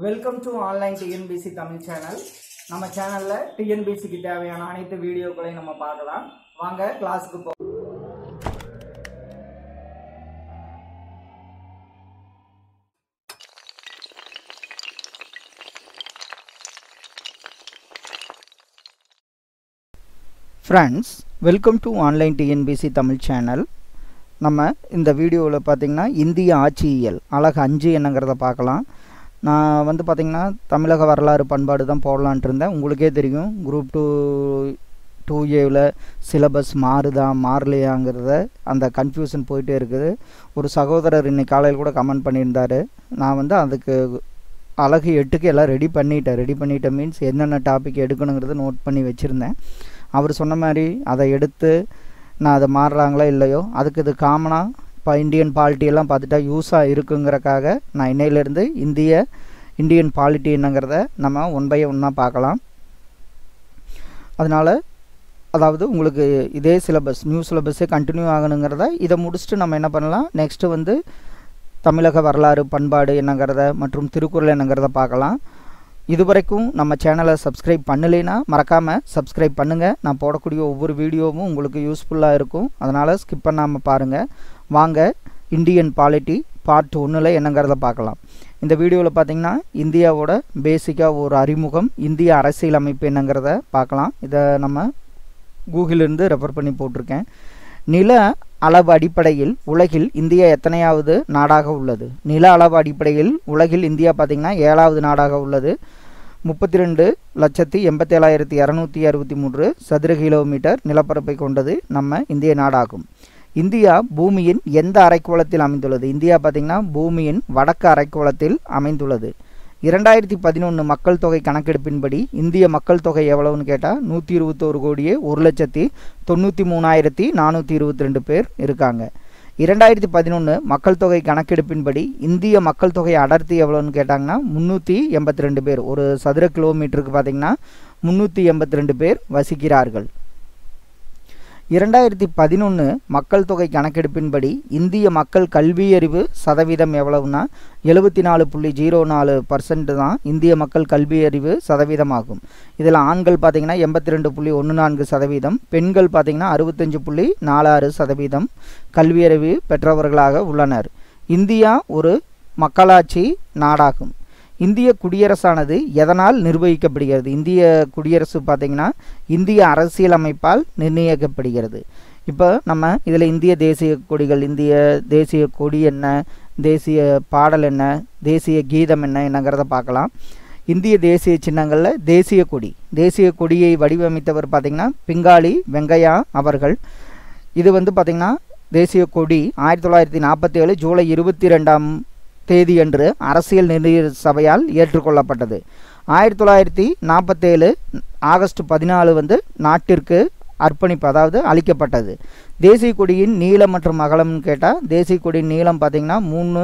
welcome to online TNPSC Tamil channel நம்ம சேனல்ல டிஎன்பிசிக்கு தேவையான அனைத்து வீடியோக்களையும் நம்ம பார்க்கலாம் வாங்க கிளாஸுக்கு போ friends welcome to online TNPSC Tamil channel நம்ம இந்த வீடியோவில் பார்த்திங்கன்னா இந்திய ஆட்சியியல் அழகு அஞ்சு என்னங்கிறத பார்க்கலாம் நான் வந்து பார்த்திங்கன்னா தமிழக வரலாறு பண்பாடு தான் போடலான்ட்டு இருந்தேன் உங்களுக்கே தெரியும் குரூப் டூ டூ ஏவில் சிலபஸ் மாறுதா மாறலையாங்கிறத அந்த கன்ஃபியூஷன் போயிட்டே இருக்குது ஒரு சகோதரர் இன்னைக்கு காலையில் கூட கமெண்ட் பண்ணியிருந்தார் நான் வந்து அதுக்கு அழகு எட்டுக்கு எல்லாம் ரெடி பண்ணிட்டேன் ரெடி பண்ணிட்டேன் மீன்ஸ் என்னென்ன டாபிக் எடுக்கணுங்கிறத நோட் பண்ணி வச்சுருந்தேன் அவர் சொன்ன மாதிரி அதை எடுத்து நான் அதை மாறுறாங்களோ இல்லையோ அதுக்கு இது காமனாக இப்போ இந்தியன் பாலிட்டி எல்லாம் பார்த்துட்டா யூஸாக இருக்குங்கிறக்காக நான் இன்னையிலேருந்து இந்திய இந்தியன் பாலிட்டி என்னங்கிறத நம்ம ஒன் பை ஒன்னாக பார்க்கலாம் அதனால் அதாவது உங்களுக்கு இதே சிலபஸ் நியூ சிலபஸே கண்டினியூ ஆகணுங்கிறத இதை முடிச்சுட்டு நம்ம என்ன பண்ணலாம் நெக்ஸ்ட்டு வந்து தமிழக வரலாறு பண்பாடு என்னங்கிறத மற்றும் திருக்குறள் என்னங்கிறத பார்க்கலாம் இதுவரைக்கும் நம்ம சேனலை சப்ஸ்கிரைப் பண்ணலைன்னா மறக்காமல் சப்ஸ்கிரைப் பண்ணுங்கள் நான் போடக்கூடிய ஒவ்வொரு வீடியோவும் உங்களுக்கு யூஸ்ஃபுல்லாக இருக்கும் அதனால் ஸ்கிப் பண்ணாமல் பாருங்கள் வாங்க இந்தியன் பாலிட்டி பார்ட் ஒன்றில் என்னங்கிறத பார்க்கலாம் இந்த வீடியோவில் பார்த்தீங்கன்னா இந்தியாவோட பேசிக்காக ஒரு அறிமுகம் இந்திய அரசியலமைப்பு என்னங்கிறத பார்க்கலாம் இதை நம்ம கூகுளிலிருந்து ரெஃபர் பண்ணி போட்டிருக்கேன் நில அளவு அடிப்படையில் உலகில் இந்தியா எத்தனையாவது நாடாக உள்ளது நில அளவு அடிப்படையில் உலகில் இந்தியா பார்த்திங்கன்னா ஏழாவது நாடாக உள்ளது முப்பத்தி ரெண்டு லட்சத்தி எண்பத்தேழாயிரத்தி இரநூத்தி அறுபத்தி மூன்று சதுர கிலோமீட்டர் நிலப்பரப்பை கொண்டது நம்ம இந்திய நாடாகும் இந்தியா பூமியின் எந்த அரைக்கோளத்தில் அமைந்துள்ளது இந்தியா பார்த்திங்கன்னா பூமியின் வடக்கு அரைக்கோளத்தில் அமைந்துள்ளது இரண்டாயிரத்தி பதினொன்று மக்கள் தொகை கணக்கெடுப்பின்படி இந்திய மக்கள் தொகை எவ்வளவுன்னு கேட்டால் நூற்றி இருபத்தோரு கோடியே ஒரு லட்சத்தி தொண்ணூற்றி மூணாயிரத்தி நானூற்றி இருபத்தி ரெண்டு பேர் இருக்காங்க இரண்டாயிரத்தி பதினொன்று மக்கள் தொகை கணக்கெடுப்பின்படி இந்திய மக்கள் தொகை அடர்த்தி எவ்வளோன்னு கேட்டாங்கன்னா முந்நூற்றி எண்பத்தி ரெண்டு பேர் ஒரு சதுர கிலோமீட்டருக்கு பார்த்திங்கன்னா முந்நூற்றி எண்பத்தி ரெண்டு பேர் வசிக்கிறார்கள் இரண்டாயிரத்தி பதினொன்று மக்கள் தொகை கணக்கெடுப்பின்படி இந்திய மக்கள் கல்வியறிவு சதவீதம் எவ்வளவுனா எழுபத்தி நாலு புள்ளி ஜீரோ நாலு பர்சன்ட் தான் இந்திய மக்கள் கல்வியறிவு சதவீதமாகும் இதில் ஆண்கள் பார்த்திங்கன்னா எண்பத்தி ரெண்டு புள்ளி ஒன்று நான்கு சதவீதம் பெண்கள் பார்த்திங்கன்னா அறுபத்தஞ்சு புள்ளி நாலாறு சதவீதம் கல்வியறிவு பெற்றவர்களாக உள்ளனர் இந்தியா ஒரு மக்களாட்சி நாடாகும் இந்திய குடியரசானது எதனால் நிர்வகிக்கப்படுகிறது இந்திய குடியரசு பார்த்திங்கன்னா இந்திய அரசியலமைப்பால் நிர்ணயிக்கப்படுகிறது இப்போ நம்ம இதில் இந்திய தேசிய கொடிகள் இந்திய தேசிய கொடி என்ன தேசிய பாடல் என்ன தேசிய கீதம் என்ன என்னங்கிறத பார்க்கலாம் இந்திய தேசிய சின்னங்களில் தேசிய கொடி தேசிய கொடியை வடிவமைத்தவர் பார்த்திங்கன்னா பிங்காளி வெங்கையா அவர்கள் இது வந்து பார்த்திங்கன்னா தேசிய கொடி ஆயிரத்தி தொள்ளாயிரத்தி நாற்பத்தி ஏழு ஜூலை இருபத்தி ரெண்டாம் தேதியன்று அரசியல் நிர்ணய சபையால் ஏற்றுக்கொள்ளப்பட்டது ஆயிரத்தி தொள்ளாயிரத்தி நாற்பத்தேழு ஆகஸ்ட் பதினாலு வந்து நாட்டிற்கு அர்ப்பணிப்பு அதாவது அளிக்கப்பட்டது தேசிய கொடியின் நீளம் மற்றும் அகலம்னு கேட்டால் தேசிய கொடியின் நீளம் பார்த்திங்கன்னா மூணு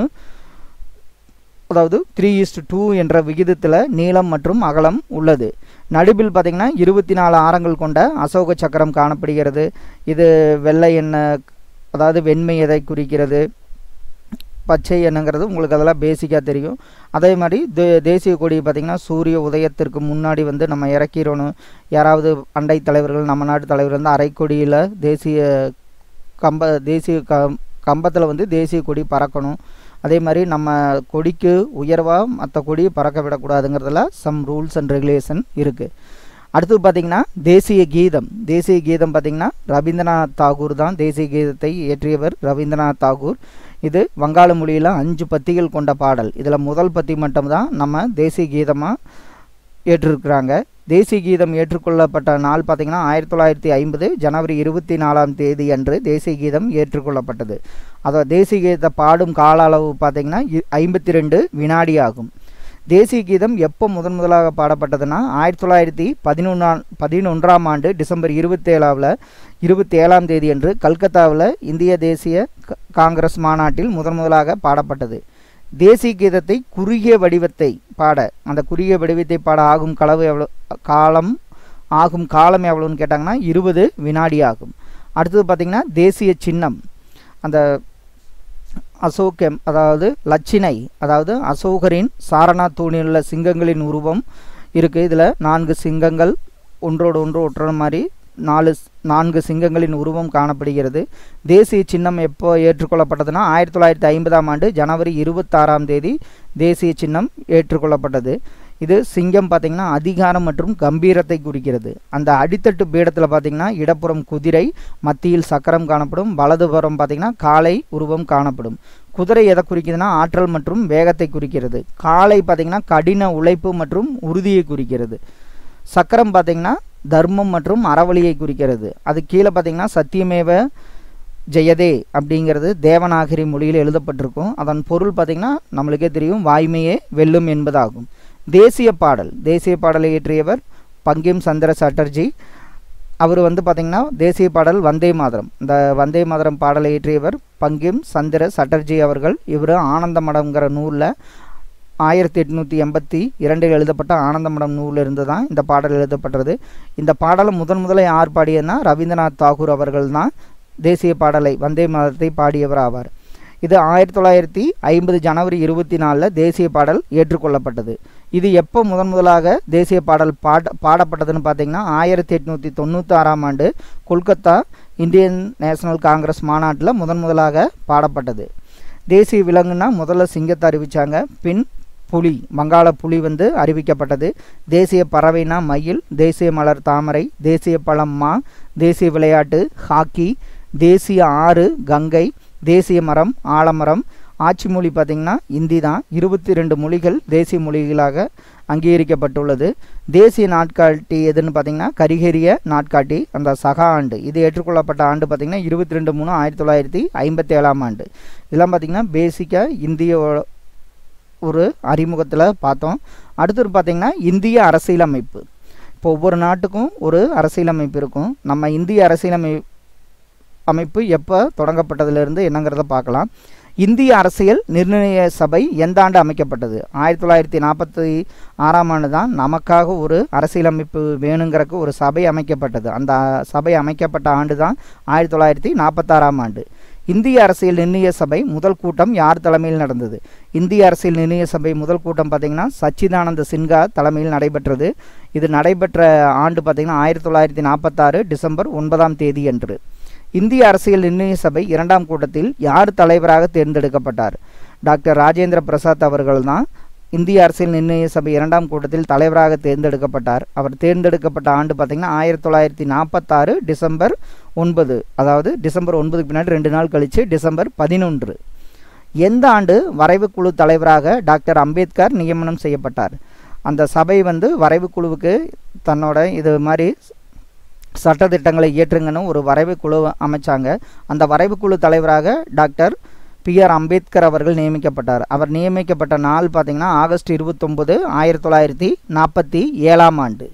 அதாவது த்ரீ இஸ்ட் டூ என்ற விகிதத்தில் நீளம் மற்றும் அகலம் உள்ளது நடுவில் பார்த்திங்கன்னா இருபத்தி நாலு ஆரங்கள் கொண்ட அசோக சக்கரம் காணப்படுகிறது இது வெள்ளை எண்ணெய் அதாவது வெண்மை எதை குறிக்கிறது பச்சை என்னங்கிறது உங்களுக்கு அதெல்லாம் பேசிக்காக தெரியும் அதே மாதிரி தே தேசிய கொடி பார்த்திங்கன்னா சூரிய உதயத்திற்கு முன்னாடி வந்து நம்ம இறக்கிறோன்னு யாராவது அண்டை தலைவர்கள் நம்ம நாட்டு தலைவர் வந்து அரைக்கொடியில் தேசிய கம்ப தேசிய க கம்பத்தில் வந்து தேசிய கொடி பறக்கணும் அதே மாதிரி நம்ம கொடிக்கு உயர்வாக மற்ற கொடி பறக்க விடக்கூடாதுங்கிறதுல சம் ரூல்ஸ் அண்ட் ரெகுலேஷன் இருக்குது அடுத்து பார்த்திங்கன்னா தேசிய கீதம் தேசிய கீதம் பார்த்திங்கன்னா ரவீந்திரநாத் தாகூர் தான் தேசிய கீதத்தை இயற்றியவர் ரவீந்திரநாத் தாகூர் இது வங்காள மொழியில் அஞ்சு பத்திகள் கொண்ட பாடல் இதில் முதல் பத்தி மட்டும்தான் நம்ம தேசிய கீதமாக ஏற்றிருக்கிறாங்க தேசிய கீதம் ஏற்றுக்கொள்ளப்பட்ட நாள் பார்த்திங்கன்னா ஆயிரத்தி தொள்ளாயிரத்தி ஐம்பது ஜனவரி இருபத்தி நாலாம் தேதி அன்று தேசிய கீதம் ஏற்றுக்கொள்ளப்பட்டது அதை தேசிய கீதத்தை பாடும் கால அளவு பார்த்திங்கன்னா ஐம்பத்தி ரெண்டு வினாடி ஆகும் தேசிய கீதம் எப்போ முதன் முதலாக பாடப்பட்டதுன்னா ஆயிரத்தி தொள்ளாயிரத்தி பதினொன்றாம் பதினொன்றாம் ஆண்டு டிசம்பர் இருபத்தேழாவில் இருபத்தி ஏழாம் தேதி அன்று கல்கத்தாவில் இந்திய தேசிய காங்கிரஸ் மாநாட்டில் முதன் முதலாக பாடப்பட்டது தேசிய கீதத்தை குறுகிய வடிவத்தை பாட அந்த குறுகிய வடிவத்தை பாட ஆகும் களவு எவ்வளோ காலம் ஆகும் காலம் எவ்வளோன்னு கேட்டாங்கன்னா இருபது வினாடி ஆகும் அடுத்தது பார்த்திங்கன்னா தேசிய சின்னம் அந்த அசோகம் அதாவது லட்சினை அதாவது அசோகரின் சாரநாத் தூணில் உள்ள சிங்கங்களின் உருவம் இருக்குது இதில் நான்கு சிங்கங்கள் ஒன்றோடு ஒன்று ஒட்டுற மாதிரி நாலு நான்கு சிங்கங்களின் உருவம் காணப்படுகிறது தேசிய சின்னம் எப்போ ஏற்றுக்கொள்ளப்பட்டதுன்னா ஆயிரத்தி தொள்ளாயிரத்தி ஐம்பதாம் ஆண்டு ஜனவரி இருபத்தாறாம் தேதி தேசிய சின்னம் ஏற்றுக்கொள்ளப்பட்டது இது சிங்கம் பார்த்திங்கன்னா அதிகாரம் மற்றும் கம்பீரத்தை குறிக்கிறது அந்த அடித்தட்டு பீடத்தில் பார்த்திங்கன்னா இடப்புறம் குதிரை மத்தியில் சக்கரம் காணப்படும் வலதுபுறம் பார்த்திங்கன்னா காளை உருவம் காணப்படும் குதிரை எதை குறிக்குதுன்னா ஆற்றல் மற்றும் வேகத்தை குறிக்கிறது காளை பார்த்திங்கன்னா கடின உழைப்பு மற்றும் உறுதியை குறிக்கிறது சக்கரம் பார்த்திங்கன்னா தர்மம் மற்றும் அறவழியை குறிக்கிறது அது கீழே பார்த்திங்கன்னா சத்தியமேவ ஜெயதே அப்படிங்கிறது தேவநாகரி மொழியில் எழுதப்பட்டிருக்கும் அதன் பொருள் பார்த்திங்கன்னா நம்மளுக்கே தெரியும் வாய்மையே வெல்லும் என்பதாகும் தேசிய பாடல் தேசிய பாடலை இயற்றியவர் பங்கிம் சந்திர சாட்டர்ஜி அவர் வந்து பார்த்திங்கன்னா தேசிய பாடல் வந்தே மாதரம் இந்த வந்தே மாதரம் பாடலை இயற்றியவர் பங்கிம் சந்திர சட்டர்ஜி அவர்கள் இவர் ஆனந்த மடம்ங்கிற நூலில் ஆயிரத்தி எட்நூற்றி எண்பத்தி இரண்டில் எழுதப்பட்ட ஆனந்தமடம் நூலில் இருந்து தான் இந்த பாடல் எழுதப்பட்டது இந்த பாடலை முதன் முதல்ல யார் பாடியதுன்னா ரவீந்திரநாத் தாகூர் அவர்கள் தான் தேசிய பாடலை வந்தே மாதத்தை பாடியவர் ஆவார் இது ஆயிரத்தி தொள்ளாயிரத்தி ஐம்பது ஜனவரி இருபத்தி நாலில் தேசிய பாடல் ஏற்றுக்கொள்ளப்பட்டது இது எப்போ முதன் முதலாக தேசிய பாடல் பாட பாடப்பட்டதுன்னு பார்த்தீங்கன்னா ஆயிரத்தி எட்நூற்றி தொண்ணூற்றி ஆறாம் ஆண்டு கொல்கத்தா இந்தியன் நேஷனல் காங்கிரஸ் மாநாட்டில் முதன் முதலாக பாடப்பட்டது தேசிய விலங்குனா முதல்ல சிங்கத்தை அறிவித்தாங்க பின் புலி வங்காள புலி வந்து அறிவிக்கப்பட்டது தேசிய பறவைனா மயில் தேசிய மலர் தாமரை தேசிய பழம் மா தேசிய விளையாட்டு ஹாக்கி தேசிய ஆறு கங்கை தேசிய மரம் ஆலமரம் ஆட்சி மொழி பார்த்திங்கன்னா இந்தி தான் இருபத்தி ரெண்டு மொழிகள் தேசிய மொழிகளாக அங்கீகரிக்கப்பட்டுள்ளது தேசிய நாட்காட்டி எதுன்னு பார்த்திங்கன்னா கரிகரிய நாட்காட்டி அந்த சகா ஆண்டு இது ஏற்றுக்கொள்ளப்பட்ட ஆண்டு பார்த்திங்கன்னா இருபத்தி ரெண்டு மூணு ஆயிரத்தி தொள்ளாயிரத்தி ஐம்பத்தி ஏழாம் ஆண்டு இதெல்லாம் பார்த்திங்கன்னா பேசிக்காக இந்திய ஒரு அறிமுகத்தில் பார்த்தோம் அடுத்தது பார்த்திங்கன்னா இந்திய அரசியலமைப்பு இப்போ ஒவ்வொரு நாட்டுக்கும் ஒரு அரசியலமைப்பு இருக்கும் நம்ம இந்திய அரசியலமை அமைப்பு எப்போ தொடங்கப்பட்டதுலேருந்து என்னங்கிறத பார்க்கலாம் இந்திய அரசியல் நிர்ணய சபை எந்த ஆண்டு அமைக்கப்பட்டது ஆயிரத்தி தொள்ளாயிரத்தி நாற்பத்தி ஆறாம் ஆண்டு தான் நமக்காக ஒரு அரசியலமைப்பு வேணுங்கிறக்கு ஒரு சபை அமைக்கப்பட்டது அந்த சபை அமைக்கப்பட்ட ஆண்டு தான் ஆயிரத்தி தொள்ளாயிரத்தி நாற்பத்தாறாம் ஆண்டு இந்திய அரசியல் நிர்ணய சபை முதல் கூட்டம் யார் தலைமையில் நடந்தது இந்திய அரசியல் நிர்ணய சபை முதல் கூட்டம் பார்த்திங்கன்னா சச்சிதானந்த சின்ஹா தலைமையில் நடைபெற்றது இது நடைபெற்ற ஆண்டு பார்த்திங்கன்னா ஆயிரத்தி தொள்ளாயிரத்தி நாற்பத்தாறு டிசம்பர் ஒன்பதாம் தேதி அன்று இந்திய அரசியல் நிர்ணய சபை இரண்டாம் கூட்டத்தில் யார் தலைவராக தேர்ந்தெடுக்கப்பட்டார் டாக்டர் ராஜேந்திர பிரசாத் அவர்கள் தான் இந்திய அரசியல் நிர்ணய சபை இரண்டாம் கூட்டத்தில் தலைவராக தேர்ந்தெடுக்கப்பட்டார் அவர் தேர்ந்தெடுக்கப்பட்ட ஆண்டு பார்த்திங்கன்னா ஆயிரத்தி தொள்ளாயிரத்தி நாற்பத்தாறு டிசம்பர் ஒன்பது அதாவது டிசம்பர் ஒன்பதுக்கு பின்னாடி ரெண்டு நாள் கழித்து டிசம்பர் பதினொன்று எந்த ஆண்டு வரைவு குழு தலைவராக டாக்டர் அம்பேத்கர் நியமனம் செய்யப்பட்டார் அந்த சபை வந்து வரைவு குழுவுக்கு தன்னோட இது மாதிரி சட்டத்திட்டங்களை இயற்றுங்கன்னு ஒரு வரைவு குழு அமைச்சாங்க அந்த வரைவு குழு தலைவராக டாக்டர் பி ஆர் அம்பேத்கர் அவர்கள் நியமிக்கப்பட்டார் அவர் நியமிக்கப்பட்ட நாள் பார்த்திங்கன்னா ஆகஸ்ட் இருபத்தொம்பது ஆயிரத்தி தொள்ளாயிரத்தி நாற்பத்தி ஏழாம் ஆண்டு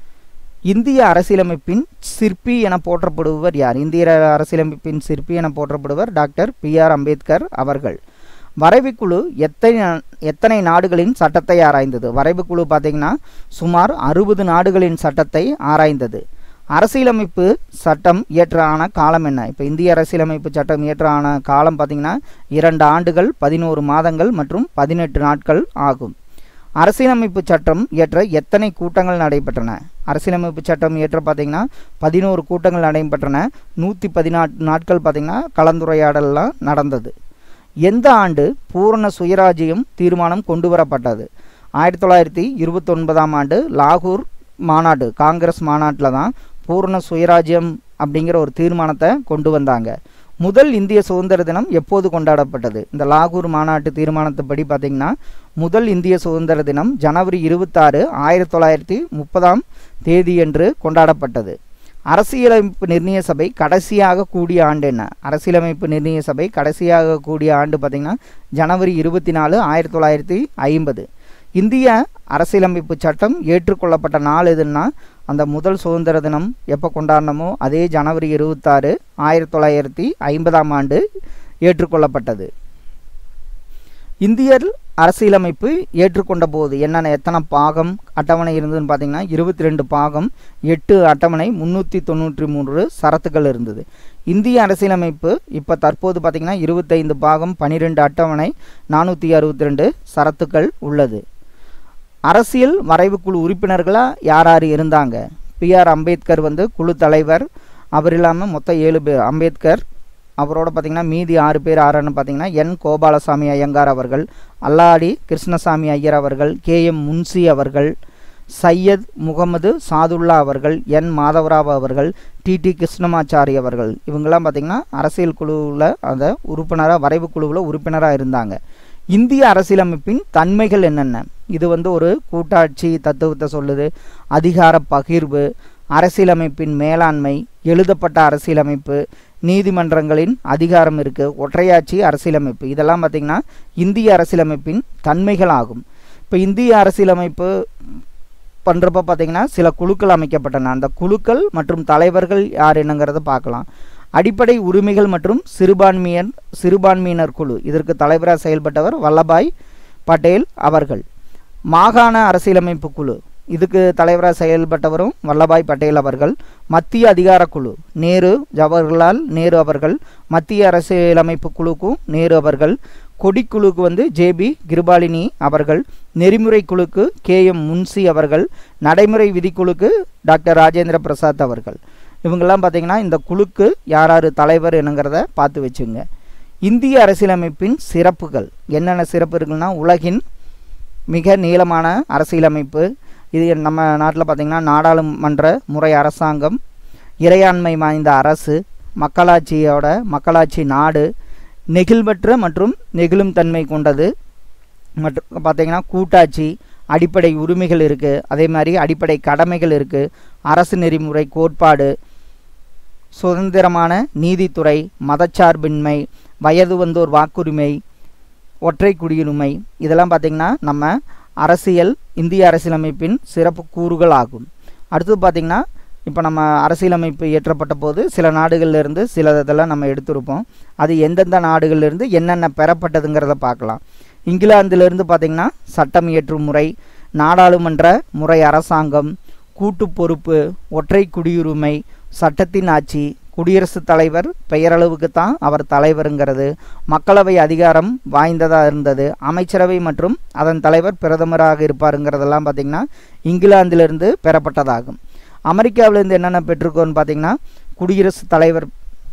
இந்திய அரசியலமைப்பின் சிற்பி என போற்றப்படுபவர் யார் இந்திய அரசியலமைப்பின் சிற்பி என போற்றப்படுவர் டாக்டர் பி ஆர் அம்பேத்கர் அவர்கள் வரைவுக்குழு எத்தனை எத்தனை நாடுகளின் சட்டத்தை ஆராய்ந்தது வரைவுக்குழு பார்த்திங்கன்னா சுமார் அறுபது நாடுகளின் சட்டத்தை ஆராய்ந்தது அரசியலமைப்பு சட்டம் இயற்றான காலம் என்ன இப்போ இந்திய அரசியலமைப்பு சட்டம் இயற்றான காலம் பார்த்திங்கன்னா இரண்டு ஆண்டுகள் பதினோரு மாதங்கள் மற்றும் பதினெட்டு நாட்கள் ஆகும் அரசியலமைப்பு சட்டம் இயற்ற எத்தனை கூட்டங்கள் நடைபெற்றன அரசியலமைப்பு சட்டம் இயற்ற பார்த்திங்கன்னா பதினோரு கூட்டங்கள் நடைபெற்றன நூற்றி பதினாறு நாட்கள் பார்த்திங்கன்னா கலந்துரையாடலாம் நடந்தது எந்த ஆண்டு பூரண சுயராஜ்யம் தீர்மானம் கொண்டு வரப்பட்டது ஆயிரத்தி தொள்ளாயிரத்தி இருபத்தொன்பதாம் ஆண்டு லாகூர் மாநாடு காங்கிரஸ் மாநாட்டில் தான் பூர்ண சுயராஜ்யம் அப்படிங்கிற ஒரு தீர்மானத்தை கொண்டு வந்தாங்க முதல் இந்திய சுதந்திர தினம் எப்போது கொண்டாடப்பட்டது இந்த லாகூர் மாநாட்டு தீர்மானத்தைப்படி பார்த்திங்கன்னா முதல் இந்திய சுதந்திர தினம் ஜனவரி இருபத்தாறு ஆயிரத்தி தொள்ளாயிரத்தி முப்பதாம் தேதியன்று கொண்டாடப்பட்டது அரசியலமைப்பு நிர்ணய சபை கடைசியாக கூடிய ஆண்டு என்ன அரசியலமைப்பு நிர்ணய சபை கடைசியாக கூடிய ஆண்டு பார்த்திங்கன்னா ஜனவரி இருபத்தி நாலு ஆயிரத்தி தொள்ளாயிரத்தி ஐம்பது இந்திய அரசியலமைப்பு சட்டம் ஏற்றுக்கொள்ளப்பட்ட நாள் எதுன்னா அந்த முதல் சுதந்திர தினம் எப்போ கொண்டாடினமோ அதே ஜனவரி இருபத்தாறு ஆயிரத்தி தொள்ளாயிரத்தி ஐம்பதாம் ஆண்டு ஏற்றுக்கொள்ளப்பட்டது இந்தியர் அரசியலமைப்பு ஏற்றுக்கொண்ட போது என்னென்ன எத்தனை பாகம் அட்டவணை இருந்ததுன்னு பார்த்தீங்கன்னா இருபத்தி ரெண்டு பாகம் எட்டு அட்டவணை முந்நூற்றி தொண்ணூற்றி மூன்று சரத்துக்கள் இருந்தது இந்திய அரசியலமைப்பு இப்போ தற்போது பார்த்திங்கன்னா இருபத்தைந்து பாகம் பன்னிரெண்டு அட்டவணை நானூற்றி அறுபத்தி ரெண்டு சரத்துக்கள் உள்ளது அரசியல் வரைவுக்குழு உறுப்பினர்களாக யார் யார் இருந்தாங்க பிஆர் அம்பேத்கர் வந்து குழு தலைவர் அவர் இல்லாமல் மொத்தம் ஏழு பேர் அம்பேத்கர் அவரோட பார்த்திங்கன்னா மீதி ஆறு பேர் ஆறுன்னு பார்த்தீங்கன்னா என் கோபாலசாமி ஐயங்கார் அவர்கள் அல்லாடி கிருஷ்ணசாமி ஐயர் அவர்கள் கே எம் முன்சி அவர்கள் சையத் முகமது சாதுல்லா அவர்கள் என் மாதவராவ் அவர்கள் டி டி கிருஷ்ணமாச்சாரி அவர்கள் இவங்கெல்லாம் பார்த்திங்கன்னா அரசியல் குழுவில் அந்த உறுப்பினராக வரைவு குழுவில் உறுப்பினராக இருந்தாங்க இந்திய அரசியலமைப்பின் தன்மைகள் என்னென்ன இது வந்து ஒரு கூட்டாட்சி தத்துவத்தை சொல்லுது அதிகார பகிர்வு அரசியலமைப்பின் மேலாண்மை எழுதப்பட்ட அரசியலமைப்பு நீதிமன்றங்களின் அதிகாரம் இருக்குது ஒற்றையாட்சி அரசியலமைப்பு இதெல்லாம் பார்த்திங்கன்னா இந்திய அரசியலமைப்பின் தன்மைகள் ஆகும் இப்போ இந்திய அரசியலமைப்பு பண்ணுறப்ப பார்த்திங்கன்னா சில குழுக்கள் அமைக்கப்பட்டன அந்த குழுக்கள் மற்றும் தலைவர்கள் யார் என்னங்கிறத பார்க்கலாம் அடிப்படை உரிமைகள் மற்றும் சிறுபான்மையர் சிறுபான்மையினர் குழு இதற்கு தலைவராக செயல்பட்டவர் வல்லபாய் பட்டேல் அவர்கள் மாகாண அரசியலமைப்பு குழு இதுக்கு தலைவராக செயல்பட்டவரும் வல்லபாய் பட்டேல் அவர்கள் மத்திய அதிகார குழு நேரு ஜவஹர்லால் நேரு அவர்கள் மத்திய அரசியலமைப்பு குழுக்கும் நேரு அவர்கள் கொடிக்குழுக்கு வந்து ஜேபி கிருபாலினி அவர்கள் நெறிமுறை குழுக்கு கே எம் முன்சி அவர்கள் நடைமுறை விதிக்குழுக்கு டாக்டர் ராஜேந்திர பிரசாத் அவர்கள் இவங்கெல்லாம் பார்த்தீங்கன்னா இந்த குழுக்கு யார் யார் தலைவர் என்னங்கிறத பார்த்து வச்சுங்க இந்திய அரசியலமைப்பின் சிறப்புகள் என்னென்ன சிறப்பு இருக்குன்னா உலகின் மிக நீளமான அரசியலமைப்பு இது நம்ம நாட்டில் பார்த்திங்கன்னா நாடாளுமன்ற முறை அரசாங்கம் இறையாண்மை வாய்ந்த அரசு மக்களாட்சியோட மக்களாட்சி நாடு நெகிழ்வற்ற மற்றும் நெகிழும் தன்மை கொண்டது மற்றும் பார்த்திங்கன்னா கூட்டாட்சி அடிப்படை உரிமைகள் இருக்குது அதே மாதிரி அடிப்படை கடமைகள் இருக்குது அரசு நெறிமுறை கோட்பாடு சுதந்திரமான நீதித்துறை மதச்சார்பின்மை வயது வந்தோர் வாக்குரிமை ஒற்றை குடியுரிமை இதெல்லாம் பார்த்திங்கன்னா நம்ம அரசியல் இந்திய அரசியலமைப்பின் சிறப்பு கூறுகள் ஆகும் அடுத்தது பார்த்திங்கன்னா இப்போ நம்ம அரசியலமைப்பு இயற்றப்பட்ட போது சில நாடுகள்லேருந்து சில இதெல்லாம் நம்ம எடுத்திருப்போம் அது எந்தெந்த நாடுகள்லேருந்து என்னென்ன பெறப்பட்டதுங்கிறத பார்க்கலாம் இங்கிலாந்திலிருந்து பார்த்திங்கன்னா சட்டம் இயற்றும் முறை நாடாளுமன்ற முறை அரசாங்கம் கூட்டு பொறுப்பு ஒற்றை குடியுரிமை சட்டத்தின் ஆட்சி குடியரசுத் தலைவர் பெயரளவுக்கு தான் அவர் தலைவருங்கிறது மக்களவை அதிகாரம் வாய்ந்ததாக இருந்தது அமைச்சரவை மற்றும் அதன் தலைவர் பிரதமராக இருப்பாருங்கிறதெல்லாம் பார்த்திங்கன்னா இங்கிலாந்திலிருந்து பெறப்பட்டதாகும் அமெரிக்காவிலேருந்து என்னென்ன பெற்றிருக்கோன்னு பார்த்திங்கன்னா குடியரசுத் தலைவர்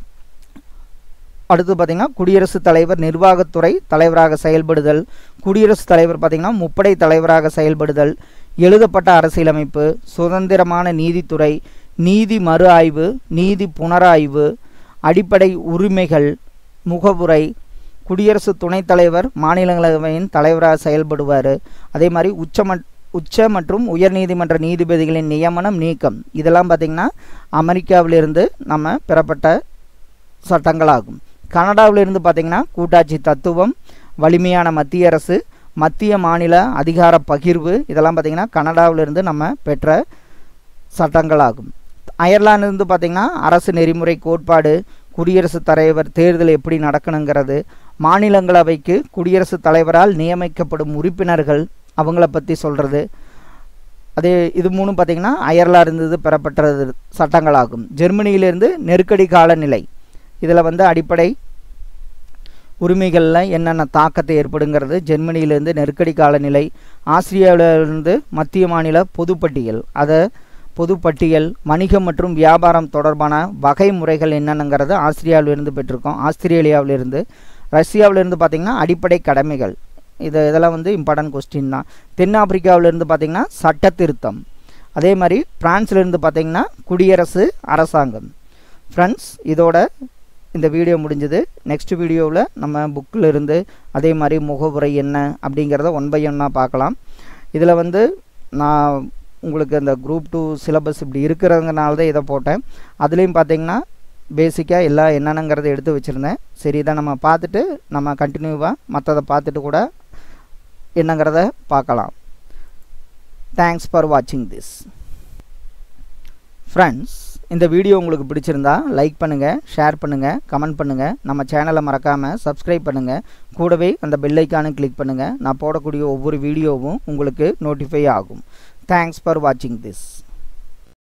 அடுத்து பார்த்திங்கன்னா குடியரசுத் தலைவர் நிர்வாகத்துறை தலைவராக செயல்படுதல் குடியரசுத் தலைவர் பார்த்திங்கன்னா முப்படை தலைவராக செயல்படுதல் எழுதப்பட்ட அரசியலமைப்பு சுதந்திரமான நீதித்துறை நீதி மறு ஆய்வு நீதி புனராய்வு அடிப்படை உரிமைகள் முகவுரை குடியரசு துணைத் தலைவர் மாநிலங்களவையின் தலைவராக செயல்படுவார் அதே மாதிரி உச்சம உச்ச மற்றும் உயர்நீதிமன்ற நீதிபதிகளின் நியமனம் நீக்கம் இதெல்லாம் பார்த்திங்கன்னா அமெரிக்காவிலிருந்து நம்ம பெறப்பட்ட சட்டங்களாகும் கனடாவிலிருந்து பார்த்திங்கன்னா கூட்டாட்சி தத்துவம் வலிமையான மத்திய அரசு மத்திய மாநில அதிகார பகிர்வு இதெல்லாம் பார்த்திங்கன்னா கனடாவிலிருந்து நம்ம பெற்ற சட்டங்களாகும் அயர்லாந்திலிருந்து பார்த்திங்கன்னா அரசு நெறிமுறை கோட்பாடு குடியரசுத் தலைவர் தேர்தல் எப்படி நடக்கணுங்கிறது மாநிலங்களவைக்கு குடியரசுத் தலைவரால் நியமிக்கப்படும் உறுப்பினர்கள் அவங்கள பற்றி சொல்கிறது அதே இது மூணும் பார்த்திங்கன்னா அயர்லாந்திலிருந்து பெறப்பட்டது சட்டங்களாகும் ஜெர்மனியிலிருந்து நெருக்கடி காலநிலை இதில் வந்து அடிப்படை உரிமைகளில் என்னென்ன தாக்கத்தை ஏற்படுங்கிறது ஜெர்மனியிலேருந்து நெருக்கடி காலநிலை ஆஸ்திரேலியாவிலிருந்து மத்திய மாநில பொதுப்பட்டியல் அதை பொதுப்பட்டியல் வணிகம் மற்றும் வியாபாரம் தொடர்பான வகை முறைகள் என்னென்னங்கிறது ஆஸ்திரேலியாவிலிருந்து பெற்றிருக்கோம் ஆஸ்திரேலியாவிலிருந்து ரஷ்யாவிலிருந்து பார்த்திங்கன்னா அடிப்படை கடமைகள் இது இதெல்லாம் வந்து இம்பார்ட்டன்ட் கொஸ்டின் தான் தென்னாப்பிரிக்காவிலிருந்து பார்த்திங்கன்னா சட்ட திருத்தம் அதே மாதிரி பிரான்ஸ்லேருந்து பார்த்திங்கன்னா குடியரசு அரசாங்கம் ஃப்ரெண்ட்ஸ் இதோட இந்த வீடியோ முடிஞ்சது நெக்ஸ்ட் வீடியோவில் நம்ம புக்கில் இருந்து அதே மாதிரி முகவுரை என்ன அப்படிங்கிறத ஒன் பை ஒன்னாக பார்க்கலாம் இதில் வந்து நான் உங்களுக்கு அந்த குரூப் டூ சிலபஸ் இப்படி இருக்கிறதுனால தான் இதை போட்டேன் அதுலேயும் பார்த்தீங்கன்னா பேசிக்காக எல்லாம் என்னென்னங்கிறத எடுத்து வச்சுருந்தேன் சரி இதை நம்ம பார்த்துட்டு நம்ம கண்டினியூவாக மற்றதை பார்த்துட்டு கூட என்னங்கிறத பார்க்கலாம் தேங்க்ஸ் ஃபார் வாட்சிங் திஸ் ஃப்ரெண்ட்ஸ் இந்த வீடியோ உங்களுக்கு பிடிச்சிருந்தா லைக் பண்ணுங்கள் ஷேர் பண்ணுங்கள் கமெண்ட் பண்ணுங்கள் நம்ம சேனலை மறக்காமல் சப்ஸ்கிரைப் பண்ணுங்கள் கூடவே அந்த பெல் ஐக்கானை கிளிக் பண்ணுங்கள் நான் போடக்கூடிய ஒவ்வொரு வீடியோவும் உங்களுக்கு நோட்டிஃபை ஆகும் தேங்க்ஸ் ஃபார் வாட்சிங் திஸ்